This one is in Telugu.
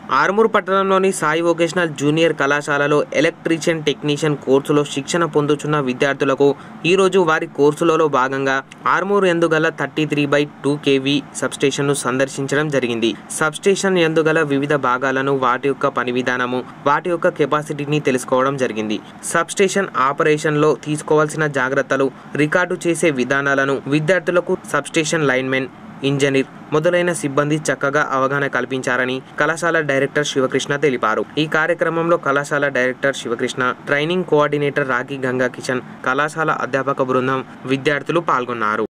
ఆర్మూర్ పట్టణంలోని సాయి వొకేషనల్ జూనియర్ కళాశాలలో ఎలక్ట్రీషియన్ టెక్నీషియన్ కోర్సులో శిక్షణ పొందుతున్న విద్యార్థులకు ఈరోజు వారి కోర్సులలో భాగంగా ఆర్మూర్ ఎందుగల thirty three by two KV సబ్స్టేషన్ను సందర్శించడం జరిగింది సబ్స్టేషన్ ఎందుగల వివిధ భాగాలను వాటి యొక్క పని విధానము వాటి యొక్క కెపాసిటీని తెలుసుకోవడం జరిగింది సబ్స్టేషన్ ఆపరేషన్లో తీసుకోవాల్సిన జాగ్రత్తలు రికార్డు చేసే విధానాలను విద్యార్థులకు సబ్స్టేషన్ లైన్మెన్ ఇంజనీర్ మొదలైన సిబ్బంది చక్కగా అవగాహన కల్పించారని కళాశాల డైరెక్టర్ శివకృష్ణ తెలిపారు ఈ కార్యక్రమంలో కళాశాల director Sivakrishna training coordinator Rakhi Ganga Kishan కళాశాల అధ్యాపక బృందం విద్యార్థులు పాల్గొన్నారు